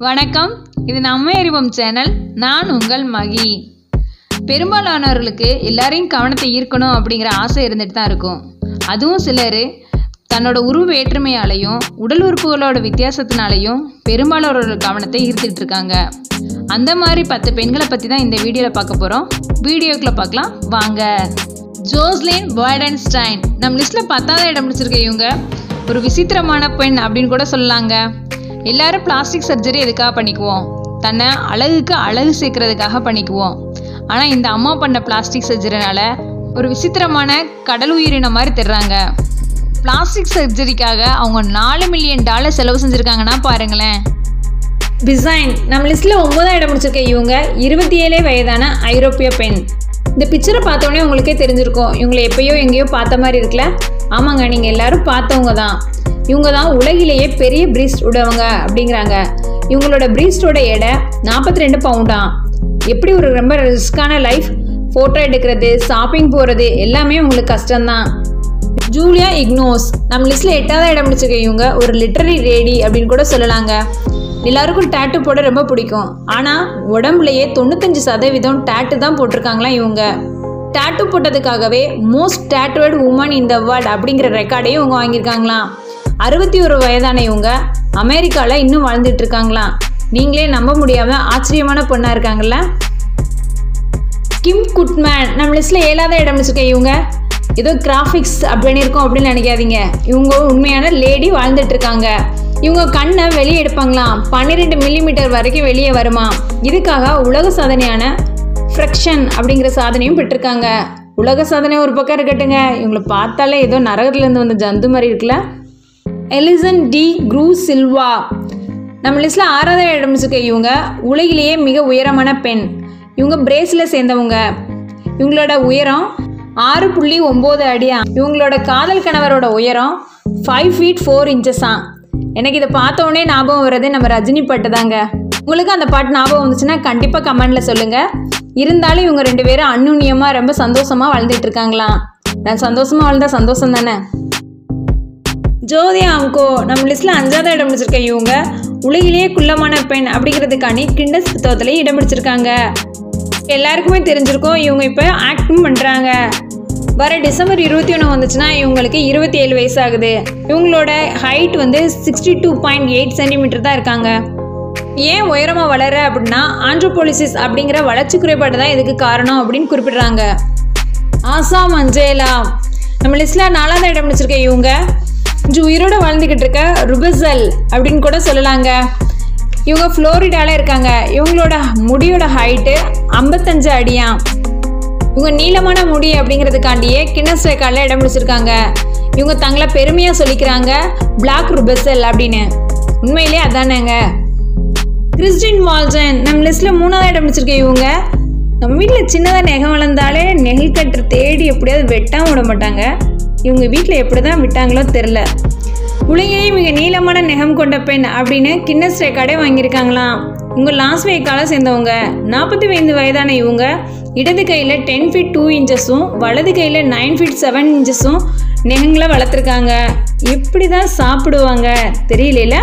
வணக்கம் இது நம்ம அறிவோம் சேனல் நான் உங்கள் மகி பெரும்பாலானவர்களுக்கு எல்லாரையும் கவனத்தை ஈர்க்கணும் அப்படிங்கிற ஆசை இருந்துட்டு தான் இருக்கும் அதுவும் சிலர் தன்னோட உருவ வேற்றுமையாலையும் உடல் உறுப்புகளோட வித்தியாசத்தினாலையும் பெரும்பாலானவரோட கவனத்தை ஈர்த்துட்டு இருக்காங்க அந்த மாதிரி பத்து பெண்களை பற்றி தான் இந்த வீடியோவில் பார்க்க போகிறோம் வீடியோக்குள்ளே பார்க்கலாம் வாங்க ஜோஸ்லின் வாய்டன்ஸ்டைன் நம்ம லிஸ்ட்டில் பத்தாவது இடம் பிடிச்சிருக்க இவங்க ஒரு விசித்திரமான பெண் அப்படின்னு கூட சொல்லலாங்க எல்லாரும் பிளாஸ்டிக் சர்ஜரி எதுக்காக பண்ணிக்குவோம் தன்னை அழகுக்கு அழகு சேர்க்கறதுக்காக பண்ணிக்குவோம் ஆனால் இந்த அம்மா பண்ண பிளாஸ்டிக் சர்ஜரினால ஒரு விசித்திரமான கடல் உயிரினம் மாதிரி தெரிறாங்க பிளாஸ்டிக் சர்ஜரிக்காக அவங்க நாலு மில்லியன் டாலர் செலவு செஞ்சுருக்காங்கன்னா பாருங்களேன் பிசைன் நம்ம லிஸ்ட்டில் ஒன்பதாம் இடம் முடிச்சிருக்க இவங்க இருபத்தி ஏழே வயதான ஐரோப்பிய பெண் இந்த பிக்சரை பார்த்தோன்னே உங்களுக்கே தெரிஞ்சிருக்கும் இவங்களை எப்பயோ எங்கேயோ பார்த்த மாதிரி இருக்குல்ல ஆமாங்க நீங்கள் எல்லாரும் பார்த்தவங்க தான் இவங்க தான் உலகிலேயே பெரிய பிரீஸ்ட் உடவங்க அப்படிங்கிறாங்க இவங்களோட பிரீஸ்டோட எடை நாற்பத்தி ரெண்டு பவுண்டாம் எப்படி ஒரு ரொம்ப ரிஸ்க்கான லைஃப் ஃபோட்டோ எடுக்கிறது ஷாப்பிங் போகிறது எல்லாமே உங்களுக்கு கஷ்டம்தான் ஜூலியா இக்னோஸ் நம்ம லிஸ்ட்ல எட்டாவது இடம் பிடிச்சிருக்க இவங்க ஒரு லிட்டரரி ரேடி அப்படின்னு கூட சொல்லலாங்க எல்லாருக்கும் டேட்டு போட ரொம்ப பிடிக்கும் ஆனால் உடம்புலையே தொண்ணூத்தஞ்சு சதவீதம் டேட்டு தான் போட்டிருக்காங்களாம் இவங்க டேட்டு போட்டதுக்காகவே மோஸ்ட் டேட்டுவர்டு உமன் இன் த வேர்ல்ட் அப்படிங்கிற ரெக்கார்டையும் இவங்க வாங்கியிருக்காங்களாம் அறுபத்தி ஒரு வயதான இவங்க அமெரிக்காவில் இன்னும் வாழ்ந்துட்டு இருக்காங்களாம் நீங்களே நம்ப முடியாம ஆச்சரியமான பொண்ணாக இருக்காங்கல்ல கிம் குட்மேன் நம்ம லிஸ்ட்டில் ஏழாவது இடம் வச்சுருக்க இவங்க ஏதோ கிராஃபிக்ஸ் அப்படின்னு இருக்கும் அப்படின்னு நினைக்காதீங்க இவங்க உண்மையான லேடி வாழ்ந்துட்டு இருக்காங்க இவங்க கண்ணை வெளியே எடுப்பாங்களாம் பன்னிரெண்டு மில்லிமீட்டர் வரைக்கும் வெளியே வருமா இதுக்காக உலக சாதனையான ஃப்ரெக்ஷன் அப்படிங்கிற சாதனையும் பெற்றிருக்காங்க உலக சாதனை ஒரு பக்கம் இருக்கட்டுங்க இவங்களை பார்த்தாலே ஏதோ நரகத்துலேருந்து வந்த ஜந்து மாதிரி இருக்குல்ல எலிசன் டி க்ரூ சில்வா நம்ம லிஸ்ட்டில் ஆறாவது இடம் வச்சுருக்க இவங்க உலகிலேயே மிக உயரமான பெண் இவங்க பிரேஸில் சேர்ந்தவங்க இவங்களோட உயரம் ஆறு புள்ளி ஒம்பது அடியா இவங்களோட காதல் கணவரோட உயரம் ஃபைவ் ஃபீட் ஃபோர் இன்ச்சஸாம் எனக்கு இதை பார்த்த உடனே ஞாபகம் வர்றது நம்ம ரஜினி பாட்டு தாங்க உங்களுக்கு அந்த பாட்டு ஞாபகம் வந்துச்சுன்னா கண்டிப்பாக கமெண்டில் சொல்லுங்கள் இருந்தாலும் இவங்க ரெண்டு பேரும் அந்யுன்யமாக ரொம்ப சந்தோஷமாக வாழ்ந்துட்டு இருக்காங்களாம் நான் சந்தோஷமாக வாழ்ந்தா சந்தோஷம் தானே ஜோதி ஆம்கோ நம்ம லிஸ்ட்டில் அஞ்சாவது இடம் பிடிச்சிருக்க இவங்க உலகிலேயே குள்ளமான பெண் அப்படிங்கிறதுக்காண்டி கிண்டஸ் புத்தகத்தில் இடம் பிடிச்சிருக்காங்க எல்லாருக்குமே தெரிஞ்சிருக்கும் இவங்க இப்போ ஆக்டும் பண்ணுறாங்க வர டிசம்பர் இருபத்தி ஒன்று வந்துச்சுன்னா இவங்களுக்கு இருபத்தி ஏழு வயசு ஆகுது இவங்களோட ஹைட் வந்து sixty two point eight centimetre தான் இருக்காங்க ஏன் உயரமாக வளர அப்படின்னா ஆண்ட்ரோபோலிசிஸ் அப்படிங்கிற வளர்ச்சி குறைபாடு தான் இதுக்கு காரணம் அப்படின்னு குறிப்பிடுறாங்க ஆசா மஞ்சேலா நம்ம லிஸ்ட்டில் நாலாவது இடம் பிடிச்சிருக்க இவங்க இன்று உயிரோட வாழ்ந்துக்கிட்டு இருக்க ருபசல் அப்படின்னு கூட சொல்லலாங்க இவங்க ஃப்ளோரிடால இருக்காங்க இவங்களோட முடியோட ஹைட்டு ஐம்பத்தஞ்சு அடியாம் இவங்க நீளமான முடி அப்படிங்கிறதுக்காண்டியே கின்னஸ் ரெக்கார்டில் இடம் பிடிச்சிருக்காங்க இவங்க தங்களை பெருமையாக சொல்லிக்கிறாங்க பிளாக் ருபசல் அப்படின்னு உண்மையிலே அதானேங்க கிறிஸ்டின் வால்ஜன் நம்ம லிஸ்ட்டில் மூணாவது இடம் பிடிச்சிருக்க இவங்க நம்ம வீட்டில் சின்னதாக நெகம் வளர்ந்தாலே நெகில் கட்டுற தேடி எப்படியாவது வெட்டாம விட மாட்டாங்க இவங்க வீட்டில் எப்படி தான் விட்டாங்களோ தெரில உலகிலேயே மிக நீளமான நெகம் கொண்ட பெண் அப்படின்னு கின்னஸ் ரெக்கார்டே வாங்கியிருக்காங்களாம் இவங்க லாஸ் வேக்கால சேர்ந்தவங்க நாற்பத்தி ஐந்து வயதான இவங்க இடது கையில் டென் ஃபீட் டூ இன்ச்சஸும் வலது கையில் நைன் ஃபீட் செவன் இன்ச்சஸும் நெகங்களை வளர்த்துருக்காங்க எப்படி தான் சாப்பிடுவாங்க தெரியல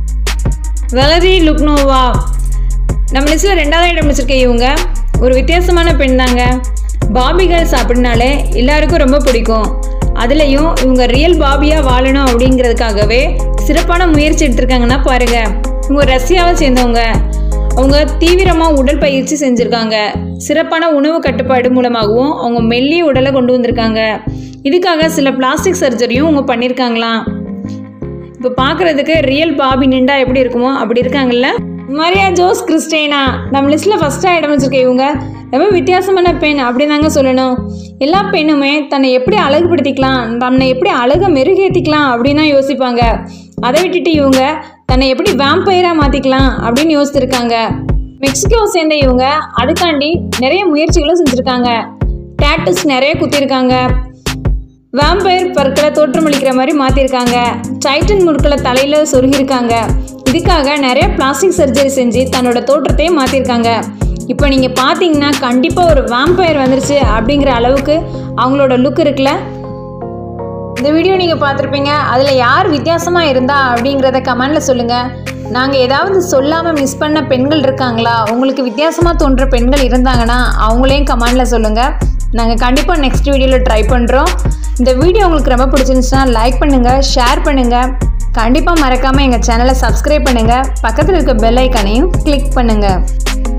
வலரி லுக்னோவா நம்ம லிஸ்ட்டில் ரெண்டாவது இடம் வச்சிருக்க இவங்க ஒரு வித்தியாசமான பெண் தாங்க பாபிகள் சாப்பிட்னாலே எல்லாருக்கும் ரொம்ப பிடிக்கும் அதுலேயும் இவங்க ரியல் பாபியாக வாழணும் அப்படிங்கிறதுக்காகவே சிறப்பான முயற்சி எடுத்திருக்காங்கன்னா பாருங்க இவங்க ரஷ்யாவை சேர்ந்தவங்க அவங்க தீவிரமாக உடல் பயிற்சி செஞ்சுருக்காங்க சிறப்பான உணவு கட்டுப்பாடு மூலமாகவும் அவங்க மெல்லிய உடலை கொண்டு வந்திருக்காங்க இதுக்காக சில பிளாஸ்டிக் சர்ஜரியும் அவங்க பண்ணியிருக்காங்களாம் இப்போ பார்க்குறதுக்கு ரியல் பாபி நிண்டா எப்படி இருக்குமோ அப்படி இருக்காங்கல்ல மரியா ஜோஸ் கிறிஸ்டேனா நம்ம லிஸ்ட்டில் ஃபஸ்ட்டாக இடம் வச்சிருக்க இவங்க ரொம்ப வித்தியாசமான பெண் அப்படி தாங்க சொல்லணும் எல்லா பெண்ணுமே தன்னை எப்படி அழகுபடுத்திக்கலாம் தன்னை எப்படி அழகை மெருகேற்றிக்கலாம் அப்படின்னு தான் யோசிப்பாங்க அதை விட்டுட்டு இவங்க தன்னை எப்படி வேம்பயராக மாற்றிக்கலாம் அப்படின்னு யோசிச்சிருக்காங்க மெக்சிகோ சேர்ந்த இவங்க அதுக்காண்டி நிறைய முயற்சிகளும் செஞ்சுருக்காங்க டேட்டஸ் நிறைய குத்திருக்காங்க வேம்பயர் பற்களை தோற்றமளிக்கிற மாதிரி மாற்றிருக்காங்க டைட்டன் முற்களை தலையில் சொருகியிருக்காங்க இதுக்காக நிறைய பிளாஸ்டிக் சர்ஜரி செஞ்சு தன்னோட தோற்றத்தையே மாற்றிருக்காங்க இப்போ நீங்கள் பார்த்தீங்கன்னா கண்டிப்பாக ஒரு வேம்பயர் வந்துருச்சு அப்படிங்கிற அளவுக்கு அவங்களோட லுக் இருக்குல்ல இந்த வீடியோ நீங்கள் பார்த்துருப்பீங்க அதில் யார் வித்தியாசமாக இருந்தா அப்படிங்கிறத கமெண்டில் சொல்லுங்கள் நாங்கள் ஏதாவது சொல்லாமல் மிஸ் பண்ண பெண்கள் இருக்காங்களா உங்களுக்கு வித்தியாசமாக தோன்ற பெண்கள் இருந்தாங்கன்னா அவங்களையும் கமெண்டில் சொல்லுங்கள் நாங்கள் கண்டிப்பாக நெக்ஸ்ட் வீடியோவில் ட்ரை பண்ணுறோம் இந்த வீடியோ உங்களுக்கு ரொம்ப பிடிச்சிருந்துச்சுன்னா லைக் பண்ணுங்கள் ஷேர் பண்ணுங்கள் கண்டிப்பாக மறக்காமல் எங்கள் சேனலை சப்ஸ்கிரைப் பண்ணுங்கள் பக்கத்தில் இருக்க பெல் ஐக்கானையும் கிளிக் பண்ணுங்கள்